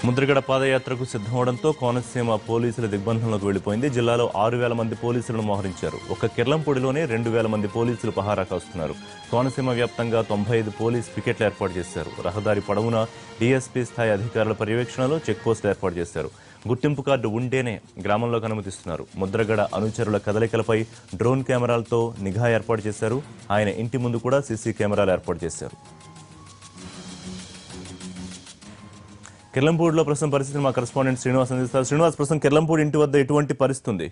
ముద్రగడ పాదయాత్రకు సిద్ధమవడంతో కోనసీమ పోలీసుల దిగ్బంధంలోకి వెళ్లిపోయింది జిల్లాలో ఆరు వేల మంది పోలీసులను మోహరించారు ఒక కిర్లంపూడిలోనే రెండు వేల మంది పోలీసులు పహారా కాస్తున్నారు కోనసీమ వ్యాప్తంగా తొంభై ఐదు పోలీస్ పికెట్లు ఏర్పాటు చేశారు రహదారి పొడవునా డీఎస్పీ స్థాయి అధికారుల పర్యవేక్షణలో చెక్ పోస్టులు ఏర్పాటు చేశారు గుర్తింపు కార్డు ఉంటేనే గ్రామంలోకి అనుమతిస్తున్నారు ముద్రగడ అనుచరుల కదలికలపై డ్రోన్ కెమెరాలతో నిఘా ఏర్పాటు చేశారు ఆయన ఇంటి ముందు కూడా సీసీ కెమెరాలు ఏర్పాటు చేశారు కిర్లంపూడిలో ప్రస్తుతం పరిస్థితిని మా కరెస్పాండెంట్ శ్రీనివాస్ అందిస్తారు శ్రీనివాస్ ప్రస్తుతం కిర్లంపూడి ఇంటి వద్ద ఎటువంటి పరిస్థితి ఉంది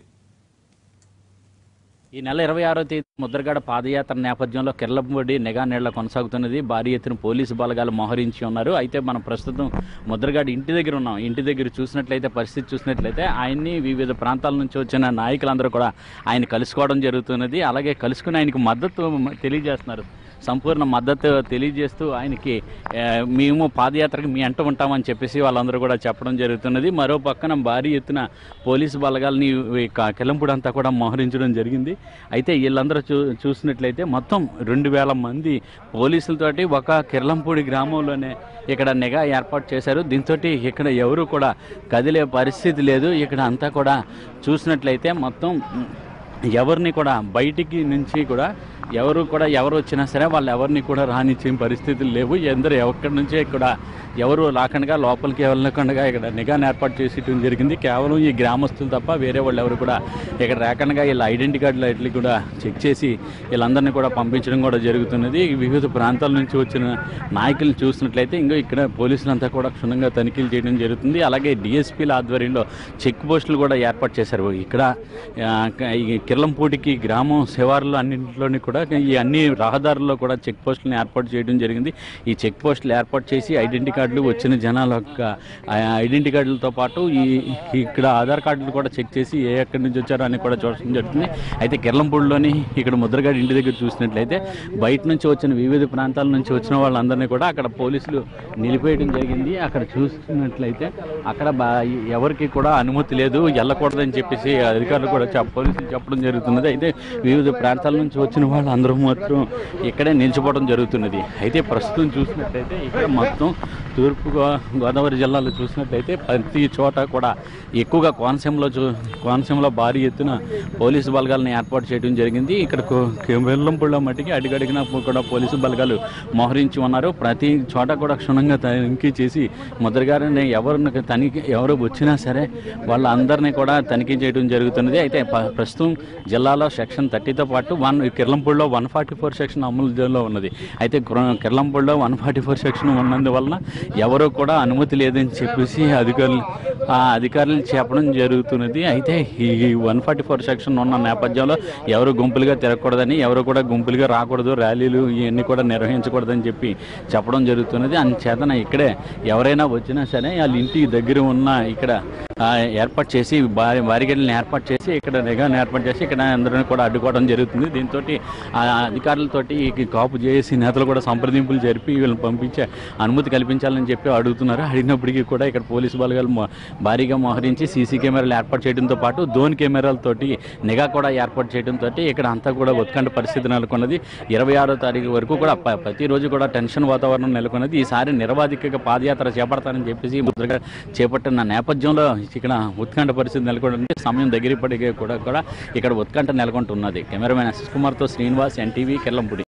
ఈ నెల ఇరవై ఆరో తేదీ ముద్రగడ పాదయాత్ర నేపథ్యంలో కిర్లంపూడి నిఘా నీళ్ల కొనసాగుతున్నది భారీ ఎత్తున పోలీసు బలగాలు మోహరించి ఉన్నారు అయితే మనం ప్రస్తుతం ముద్రగడ ఇంటి దగ్గర ఉన్నాం ఇంటి దగ్గర చూసినట్లయితే పరిస్థితి చూసినట్లయితే ఆయన్ని వివిధ ప్రాంతాల నుంచి వచ్చిన నాయకులందరూ కూడా ఆయన కలుసుకోవడం జరుగుతున్నది అలాగే కలుసుకుని ఆయనకు మద్దతు తెలియజేస్తున్నారు సంపూర్ణ మద్దతు తెలియజేస్తూ ఆయనకి ఆ, మేము పాదయాత్రకు మీ అంట ఉంటామని చెప్పేసి వాళ్ళందరూ కూడా చెప్పడం జరుగుతున్నది మరో పక్కన భారీ ఎత్తున పోలీసు బలగాల్ని ఈ క- కిలంపూడి అంతా కూడా మోహరించడం జరిగింది అయితే వీళ్ళందరూ చూ చూసినట్లయితే మొత్తం రెండు వేల మంది పోలీసులతోటి ఒక కిర్లంపూడి గ్రామంలోనే ఇక్కడ నిఘా ఏర్పాటు చేశారు దీంతో ఇక్కడ ఎవరు కూడా కదిలే పరిస్థితి లేదు ఇక్కడ అంతా కూడా చూసినట్లయితే మొత్తం ఉమ్, ఎవరిని కూడా బయటికి నుంచి కూడా ఎవరు కూడా ఎవరు వచ్చినా సరే వాళ్ళు ఎవరిని కూడా రానిచ్చే పరిస్థితులు లేవు ఎందరు ఎక్కడి నుంచే ఇక్కడ ఎవరు రాకుండా లోపలికి వెళ్ళకుండా ఇక్కడ నిఘాను ఏర్పాటు చేసేయడం జరిగింది కేవలం ఈ గ్రామస్తులు తప్ప వేరే వాళ్ళు ఎవరు కూడా ఇక్కడ రాకుండా వీళ్ళ ఐడెంటిటీ కార్డులు అట్లా కూడా చెక్ చేసి వీళ్ళందరినీ కూడా పంపించడం కూడా జరుగుతున్నది ఈ వివిధ ప్రాంతాల నుంచి వచ్చిన నాయకులు చూసినట్లయితే ఇంకో ఇక్కడ పోలీసులంతా కూడా క్షుణ్ణంగా తనిఖీలు చేయడం జరుగుతుంది అలాగే డిఎస్పీల ఆధ్వర్యంలో చెక్ పోస్టులు కూడా ఏర్పాటు చేశారు ఇక్కడ ఆ, ఈ కిర్లంపూడికి గ్రామం శివారులో అన్నింటిలోని కూడా ఈ అన్ని రహదారుల్లో కూడా చెక్ పోస్టులను ఏర్పాటు చేయడం జరిగింది ఈ చెక్ పోస్టులు ఏర్పాటు చేసి ఐడెంటిటీ కార్డులు వచ్చిన జనాల యొక్క ఆ ఐడెంటిటీ కార్డులతో పాటు ఈ ఇక్కడ ఆధార్ కార్డులు కూడా చెక్ చేసి ఏ ఎక్కడి నుంచి వచ్చారో అని కూడా చూడడం జరుగుతుంది అయితే కిర్లంపూడిలోని ఇక్కడ ముద్రగడ ఇంటి దగ్గర చూసినట్లయితే బయట నుంచి వచ్చిన వివిధ ప్రాంతాల నుంచి వచ్చిన వాళ్ళందరినీ కూడా అక్కడ పోలీసులు నిలిపేయడం జరిగింది అక్కడ చూసినట్లయితే అక్కడ బా- ఎవరికి కూడా అనుమతి లేదు వెళ్ళకూడదని చెప్పేసి అధికారులు కూడా చెప్ పోలీసులు చెప్పడం జరుగుతున్నది అయితే వివిధ ప్రాంతాల నుంచి వచ్చిన వాళ్ళు అందరూ మాత్రం ఇక్కడే నిలిచిపోవడం జరుగుతున్నది అయితే ప్రస్తుతం చూసినట్లయితే ఇక్కడ మొత్తం తూర్పు గో- గోదావరి జిల్లాలో చూసినట్లయితే ప్రతి చోట కూడా ఎక్కువగా కోనసీమలో చూ కోనసీమలో భారీ ఎత్తున పోలీసు బలగాలను ఏర్పాటు చేయడం జరిగింది ఇక్కడ వెల్లంపుళ్ళ మట్టికి అడిగడిగిన కూడా పోలీసు బలగాలు మోహరించి ఉన్నారు ప్రతి చోట కూడా క్షుణ్ణంగా తనిఖీ చేసి ముద్రగారిని ఎవరిని తనిఖీ ఎవరు వచ్చినా సరే వాళ్ళందరినీ కూడా తనిఖీ చేయడం జరుగుతున్నది అయితే ప- ప్రస్తుతం జిల్లాలో సెక్షన్ థర్టీతో పాటు వన్ కిర్లంపూడిలో వన్ ఫార్టీ ఫోర్ సెక్షన్ అమలులో ఉన్నది అయితే కుర- కిర్లంపూడిలో వన్ ఫార్టీ ఫోర్ సెక్షన్ ఉన్నందువలన ఎవరు కూడా అనుమతి లేదని చెప్పేసి అధికారులు ఆ అధికారులు చెప్పడం జరుగుతున్నది అయితే ఈ వన్ ఫార్టీ ఫోర్ సెక్షన్ ఉన్న నేపథ్యంలో ఎవరు గుంపులుగా తిరగకూడదని ఎవరు కూడా గుంపులుగా రాకూడదు ర్యాలీలు ఇవన్నీ కూడా నిర్వహించకూడదని చెప్పి చెప్పడం జరుగుతున్నది అందుచేతన ఇక్కడే ఎవరైనా వచ్చినా సరే వాళ్ళ ఇంటి దగ్గర ఉన్న ఇక్కడ ఆ, ఏర్పాటు చేసి భారీ బారిగేడ్లను ఏర్పాటు చేసి ఇక్కడ నిఘాను ఏర్పాటు చేసి ఇక్కడ అందరిని కూడా అడ్డుకోవడం జరుగుతుంది దీంతో అధికారులతోటి ఈ కాపు చేసి నేతలు కూడా సంప్రదింపులు జరిపి వీళ్ళని పంపించే అనుమతి కల్పించాలని చెప్పి అడుగుతున్నారు అడిగినప్పటికీ కూడా ఇక్కడ పోలీసు బలగాలు మొ- భారీగా మోహరించి సీసీ కెమెరాలు ఏర్పాటు చేయడంతో పాటు డ్రోన్ కెమెరాలతోటి నిఘా కూడా ఏర్పాటు చేయడంతో ఇక్కడ అంతా కూడా ఉత్కంఠ పరిస్థితి నెలకొన్నది ఇరవై ఆరో తారీఖు వరకు కూడా ప- ప్రతిరోజు కూడా టెన్షన్ వాతావరణం నెలకొన్నది ఈసారి నిరవాధిక పాదయాత్ర చేపడతానని చెప్పేసి ముద్రగా చేపట్టిన నేపథ్యంలో ఇక్కడ ఉత్కంఠ పరిస్థితి నెలకొంటుంది సమయం దగ్గర పడిగే కూడా కూడా ఇక్కడ ఉత్కంఠ నెలకొంటున్నది కెమెరామెన్ అశిష్ కుమార్తో శ్రీనివాస్ ఎన్టీవీ కెల్లంపూడి